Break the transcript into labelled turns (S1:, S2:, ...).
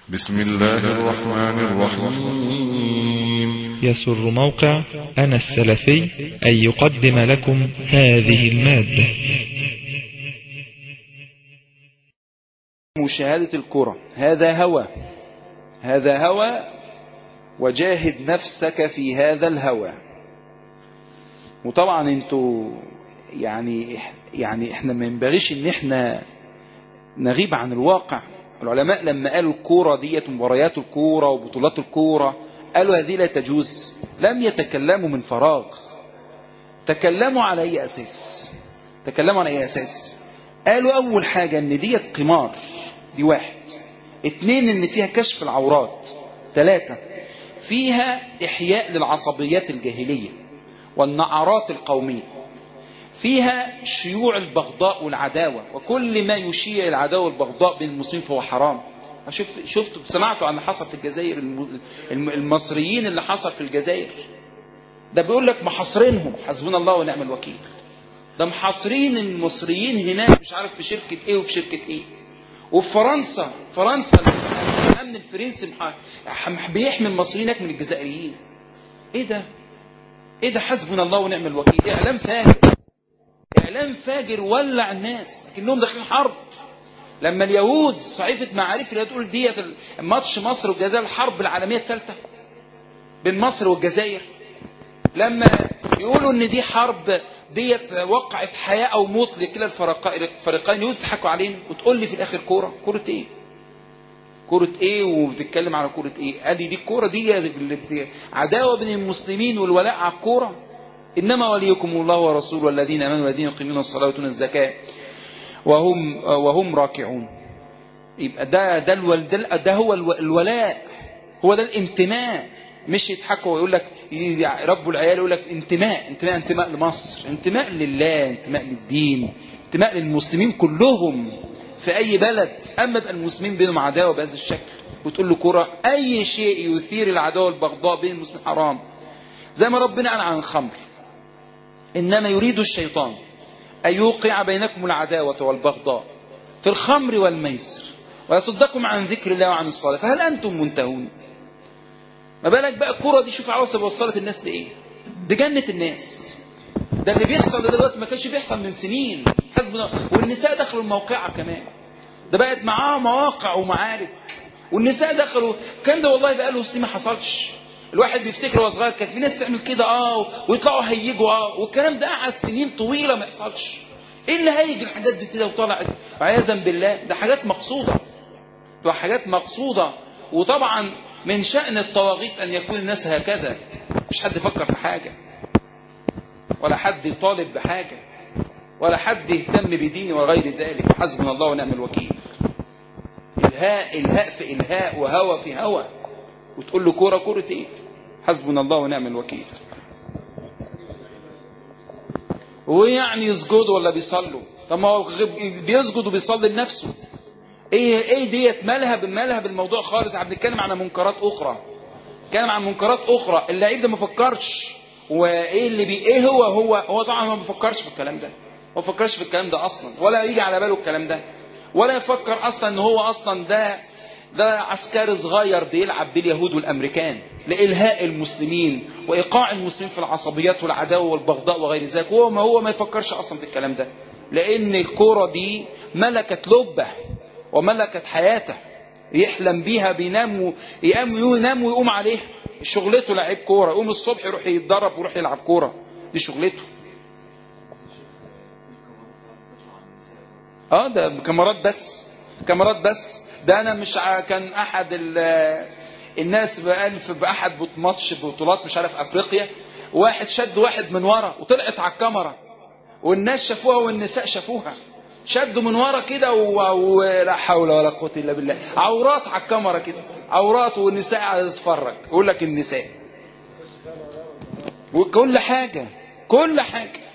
S1: بسم الله الرحمن الرحيم
S2: يسر موقع أنا السلفي أن يقدم لكم هذه المادة
S3: مشاهدة الكرة هذا هوى هذا هوى وجاهد نفسك في هذا الهوى وطبعا انتوا يعني يعني احنا ما ينبغيش ان احنا نغيب عن الواقع العلماء لما قالوا الكورة ديت مباريات الكورة وبطولات الكورة قالوا هذه لا تجوز لم يتكلموا من فراغ تكلموا على اي اساس تكلموا على اي اساس قالوا اول حاجة ان ديت قمار دي واحد اتنين ان فيها كشف العورات ثلاثة فيها احياء للعصبيات الجاهلية والنعرات القومية فيها شيوع البغضاء والعداوة وكل ما يشيع العداوة والبغضاء بين المسلمين فهو حرام شوف شفتوا سمعتوا عن اللي حصل في الجزائر المصريين اللي حصل في الجزائر ده بيقول لك محاصرينهم حسبنا الله ونعم الوكيل ده محاصرين المصريين هناك مش عارف في شركة ايه وفي شركة ايه وفي فرنسا فرنسا الامن الفرنسي بيحمي المصريين هناك من الجزائريين ايه ده ايه ده حسبنا الله ونعم الوكيل اعلام فاجر اعلام فاجر ولع الناس لكنهم داخلين حرب لما اليهود صحيفه معارف اللي تقول ديت ماتش مصر والجزائر الحرب العالميه الثالثه بين مصر والجزائر لما يقولوا ان دي حرب ديت وقعت حياه او موت لكلا الفريقين يضحكوا علينا وتقول لي في الاخر كوره كوره ايه كرة ايه وبتتكلم على كرة ايه ادي دي الكورة دي اللي بت... عداوة بين المسلمين والولاء على الكورة انما وليكم الله ورسوله والذين امنوا والذين يقيمون الصلاة ويؤتون الزكاة وهم وهم راكعون يبقى ده ده الول... ده, ده هو الولاء هو ده الانتماء مش يضحكوا ويقول لك رب العيال يقول لك انتماء انتماء انتماء لمصر انتماء لله انتماء للدين انتماء للمسلمين كلهم في أي بلد أما بقى المسلمين بينهم عداوة بهذا الشكل وتقول له كرة أي شيء يثير العداوة والبغضاء بين المسلمين حرام زي ما ربنا قال عن الخمر إنما يريد الشيطان أن يوقع بينكم العداوة والبغضاء في الخمر والميسر ويصدكم عن ذكر الله وعن الصلاة فهل أنتم منتهون ما بالك بقى الكرة دي شوف عاوزة وصلت الناس لإيه دي جنة الناس ده اللي بيحصل ده دلوقتي ما كانش بيحصل من سنين حسبنا والنساء دخلوا الموقعة كمان ده بقت معاه مواقع ومعارك والنساء دخلوا الكلام ده والله بقى له سنين ما حصلش الواحد بيفتكر وهو صغير كان في ناس تعمل كده اه ويطلعوا هيجوا اه والكلام ده قعد سنين طويله ما يحصلش ايه اللي هيجي الحاجات دي كده وطلعت عياذا بالله ده حاجات مقصوده ده حاجات مقصوده وطبعا من شأن الطواغيت أن يكون الناس هكذا مش حد يفكر في حاجة ولا حد يطالب بحاجة ولا حد يهتم بدين وغير ذلك حسبنا الله ونعم الوكيل إلهاء إلهاء في إلهاء وهوى في هوى وتقول له كورة كورة إيه حسبنا الله ونعم الوكيل ويعني يسجدوا ولا بيصلوا طب ما هو بيسجد وبيصلي لنفسه ايه ايه ديت مالها مالها بالموضوع خالص احنا بنتكلم عن منكرات اخرى بنتكلم عن منكرات اخرى اللعيب ده ما فكرش وايه اللي بي ايه هو هو هو طبعا ما بيفكرش في الكلام ده ما بيفكرش في الكلام ده اصلا ولا يجي على باله الكلام ده ولا يفكر اصلا ان هو اصلا ده ده عسكري صغير بيلعب باليهود والامريكان لالهاء المسلمين وايقاع المسلمين في العصبيات والعداوه والبغضاء وغير ذلك هو ما هو ما يفكرش اصلا في الكلام ده لان الكوره دي ملكت لبه وملكت حياته يحلم بيها بينام يقام ينام ويقوم عليه شغلته لعيب كوره يقوم الصبح يروح يتدرب ويروح يلعب كوره دي شغلته اه ده كاميرات بس كاميرات بس ده انا مش ع... كان احد ال... الناس قال في باحد ماتش بطولات مش عارف افريقيا واحد شد واحد من ورا وطلعت على الكاميرا والناس شافوها والنساء شافوها شدوا من ورا كده ولا حول ولا قوه الا بالله عورات على الكاميرا كده عورات والنساء قاعده تتفرج يقول لك النساء وكل حاجه كل حاجه